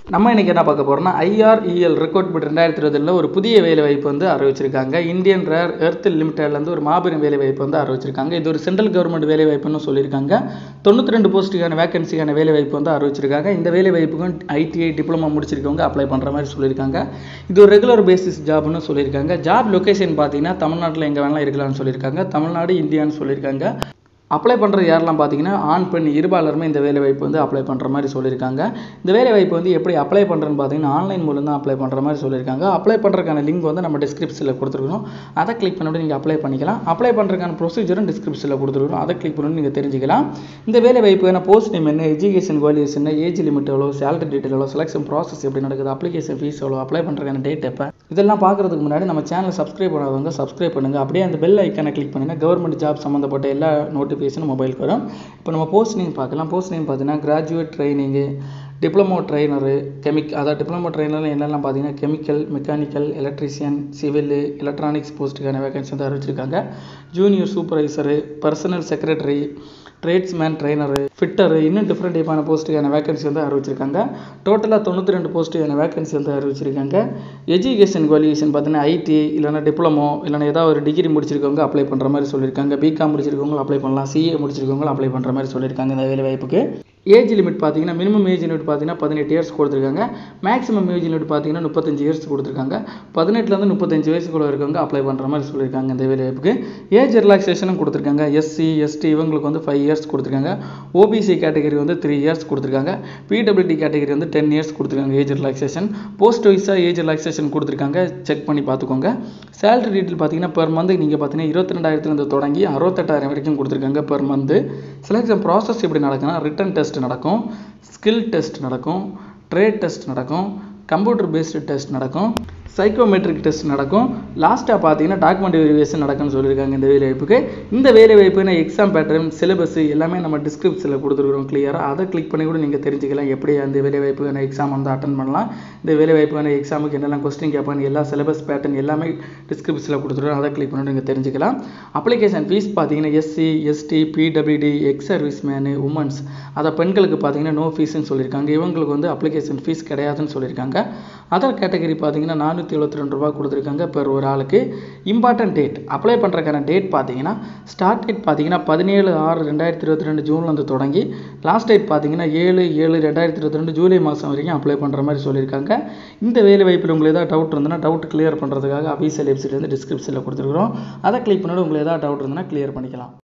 நம்ம இன்றைக்கி என்ன பார்க்க போகிறோம்னா ஐஆர்இஎல் ரெக்ரூட்மெண்ட் ரெண்டாயிரத்தி இருபதில் ஒரு புதிய வேலை வாய்ப்பு வந்து அறிவிச்சிருக்காங்க இந்தியன் ரேர் எர்த் லிமிடெட்லேருந்து ஒரு மாபெரும் வேலை வாய்ப்பு வந்து அறிவிச்சிருக்காங்க இது ஒரு சென்ட்ரல் கவர்மெண்ட் வேலை வாய்ப்புன்னு சொல்லியிருக்காங்க தொண்ணூற்றி ரெண்டு போஸ்ட்டுக்கான வேகன்சிக்கான வேலை வாய்ப்பு வந்து அறிவிச்சிருக்காங்க இந்த வேலை வாய்ப்புக்கும் ஐடிஐ டிப்ளமா முடிச்சிருக்கவங்க அப்ளை பண்ணுற மாதிரி சொல்லியிருக்காங்க இது ஒரு ரெகுலர் பேசிஸ் ஜாப்னு சொல்லியிருக்காங்க ஜாப் லொக்கேஷன் பார்த்தீங்கன்னா தமிழ்நாட்டில் எங்கே வேணாலும் இருக்கலாம்னு சொல்லியிருக்காங்க தமிழ்நாடு இந்தியான்னு சொல்லியிருக்காங்க அப்ளை பண்ணுறது யாரெல்லாம் பார்த்தீங்கன்னா ஆண் பெண் இருபாலருமே இந்த வேலை வாய்ப்பு வந்து அப்ளை பண்ணுற மாதிரி சொல்லியிருக்காங்க இந்த வேலை வாய்ப்பு வந்து எப்படி அப்ளை பண்ணுறேன்னு பார்த்தீங்கன்னா ஆன்லைன் மூலம் தான் அப்ளை பண்ணுற மாதிரி சொல்லியிருக்காங்க அப்ளை பண்ணுறதுக்கான லிங்க் வந்து நம்ம டிஸ்கிரிப்ஷனில் கொடுத்துருக்கோம் அதை கிளிக் பண்ணிவிட்டு நீங்கள் அப்ளை பண்ணிக்கலாம் அப்ளை பண்ணுறதுக்கான ப்ரொசீஜரும் டிஸ்கிரிப்ஷனில் கொடுத்துருக்கோம் அதை கிளிக் பண்ணி நீங்கள் தெரிஞ்சுக்கலாம் இந்த வேலை வாய்ப்புக்கான போஸ்ட் நேம் என்ன எஜுகேஷன் குவாலிஃபிகேஷன் என்ன ஏஜ் லிமிட் எவ்வளோ சேலரி டீட்டெயில் எவ்வளோ செலெக்ஷன் ப்ராசஸ் எப்படி நடக்குது அப்ளிகேஷன் ஃபீஸ் எவ்வளோ அப்ளை பண்ணுறதுக்கான டேட் எப்போ இதெல்லாம் பார்க்குறதுக்கு முன்னாடி நம்ம சேனலை சப்ஸ்கிரைப் பண்ணாதவங்க சப்ஸ்கிரைப் பண்ணுங்கள் அப்படியே அந்த பெல் ஐக்கானை கிளிக் பண்ணுங்கள் கவர்மெண்ட் ஜாப் சம்மந்தப்பட்ட எல்லா நோட்டிஃபிகேஷனும் மொபைலுக்கு வரும் இப்போ நம்ம போஸ்ட் நேம் பார்க்கலாம் போஸ்ட் நேம் பார்த்தீங்கன்னா கிராஜுவேட் ட்ரைனிங்கு டிப்ளமோ ட்ரைனரு கெமிக் அதாவது டிப்ளமோ ட்ரைனரில் என்னெல்லாம் பார்த்தீங்கன்னா chemical mechanical electrician civil electronics போஸ்ட்டுக்கான வேகன்சி வந்து அறிவிச்சிருக்காங்க junior supervisor personal secretary tradesman trainer fitter இன்னும் டிஃப்ரெண்ட் டைப்பான போஸ்ட்டுக்கான வேகன்சி வந்து அறிவிச்சிருக்காங்க டோட்டலாக தொண்ணூற்றி ரெண்டு போஸ்ட்டுக்கான வேகன்சி வந்து அறிவிச்சிருக்காங்க எஜுகேஷன் குவாலிஃபிகேஷன் பார்த்தீங்கன்னா ஐடி இல்லைனா டிப்ளமோ இல்லைனா ஏதாவது ஒரு டிகிரி முடிச்சிருக்கவங்க அப்ளை பண்ணுற மாதிரி சொல்லியிருக்காங்க பிகாம் முடிச்சிருக்கவங்க அப்ளை பண்ணலாம் சிஏ முடிச்சிருக்கவங்க அப்ளை பண்ணுற மாதிரி சொல்லியிருக்காங்க இந்த வேலை வாய்ப்புக்கு ஏஜ் லிமிட் பார்த்தீங்கன்னா மினிமம் ஏஜ் லிமிட் பார்த்தீங்கன்னா பதினெட்டு இயர்ஸ் கொடுத்துருக்காங்க மேக்ஸிமம் ஏஜ் லிமிட் பார்த்தீங்கன்னா முப்பத்தஞ்சு இயர்ஸ் கொடுத்துருக்காங்க பதினெட்டுலேருந்து முப்பத்தஞ்சு வயசுக்குள்ள இருக்கவங்க அப்ளை பண்ணுற மாதிரி சொல்லியிருக்காங்க இந்த வேலை வாய்ப்புக்கு ஏஜ் ரிலாக்ஸேஷனும் கொடுத்துருக்காங்க எஸ்சி எஸ்டி இவங்களுக்கு வந்து ஃபைவ் இயர்ஸ் கொடுத்துருக்காங்க ஓபிசி கேட்டகரி வந்து த்ரீ இயர்ஸ் கொடுத்துருக்காங்க பிடபிள்யூடி கேட்டகரி வந்து டென் இயர்ஸ் கொடுத்துருக்காங்க ஏஜ் ரிலாக்ஸேஷன் போஸ்ட் வைஸாக ஏஜ் ரிலாக்ஸேஷன் கொடுத்துருக்காங்க செக் பண்ணி பார்த்துக்கோங்க சேலரி டீட்டெயில் பார்த்தீங்கன்னா பெர் மந்த் நீங்கள் பார்த்தீங்கன்னா இருபத்தி ரெண்டாயிரத்துலேருந்து தொடங்கி அறுபத்தெட்டாயிரம் வரைக்கும் கொடுத்துருக்காங்க பெர் மந்த் செலக்ஷன் ப்ராசஸ் எப்படி நடக்குன்னா ரிட்டன் டெஸ்ட் நடக்கும் ஸ்கில் டெஸ்ட் நடக்கும் ட்ரேட் டெஸ்ட் நடக்கும் கம்ப்யூட்டர் பேஸ்டு டெஸ்ட் நடக்கும் சைக்கோமெட்ரிக் டெஸ்ட் நடக்கும் லாஸ்ட்டாக பார்த்தீங்கன்னா டாக்குமெண்ட் வெரிஃபிகேஷன் நடக்கும்னு சொல்லியிருக்காங்க இந்த வேலை வாய்ப்புக்கு இந்த வேலை வாய்ப்புனா எக்ஸாம் பேட்டர்ன் சிலபஸ் எல்லாமே நம்ம டிஸ்கிரிப்ஷனில் கொடுத்துருக்குறோம் கிளியராக அதை கிளிக் பண்ணி கூட நீங்கள் தெரிஞ்சுக்கலாம் எப்படி அந்த வேலை வாய்ப்புக்கான எக்ஸாம் வந்து அட்டன் பண்ணலாம் இந்த வேலை வாய்ப்புக்கான எக்ஸாமுக்கு என்னெல்லாம் கொஸ்டின் கேட்பாங்க எல்லா சிலபஸ் பேட்டர்ன் எல்லாமே டிஸ்கிரிப்ஷனில் கொடுத்துருக்கோம் அதை கிளிக் பண்ணி நீங்கள் தெரிஞ்சுக்கலாம் அப்ளிகேஷன் ஃபீஸ் பார்த்தீங்கன்னா SC ST PWD ex servicemen womens அதை பெண்களுக்கு பார்த்தீங்கன்னா நோ ஃபீஸ்ன்னு சொல்லியிருக்காங்க இவங்களுக்கு வந்து அப்ளிகேஷன் ஃபீஸ் கிடையாதுன்னு சொல்லியிருக்காங்க அதர் கேட்டகரி பார்த்தீங்கன்னா நானூற்றி எழுபத்தி ரெண்டு ரூபா கொடுத்துருக்காங்க பெர் ஒரு ஆளுக்கு இம்பார்ட்டன்ட் டேட் அப்ளை பண்ணுறதுக்கான டேட் பார்த்தீங்கன்னா ஸ்டார்ட் டேட் பார்த்தீங்கன்னா பதினேழு ஆறு ரெண்டாயிரத்தி இருபத்தி ரெண்டு ஜூன்லேருந்து தொடங்கி லாஸ்ட் டேட் பார்த்தீங்கன்னா ஏழு ஏழு ரெண்டாயிரத்தி இருபத்தி ரெண்டு ஜூலை மாதம் வரைக்கும் அப்ளை பண்ணுற மாதிரி சொல்லியிருக்காங்க இந்த வேலை வாய்ப்பில் உங்களுக்கு ஏதாவது டவுட் இருந்ததுன்னா டவுட் கிளியர் பண்ணுறதுக்காக அபிஷியல் வெப்சைட் வந்து டிஸ்கிரிப்ஷனில் கொடுத்துருக்குறோம் அதை கிளிக் பண்ணிட்டு உங்களுக்கு ஏதாவது டவுட் இருந்ததுன்னா கிளியர் பண்ணிக்கலாம்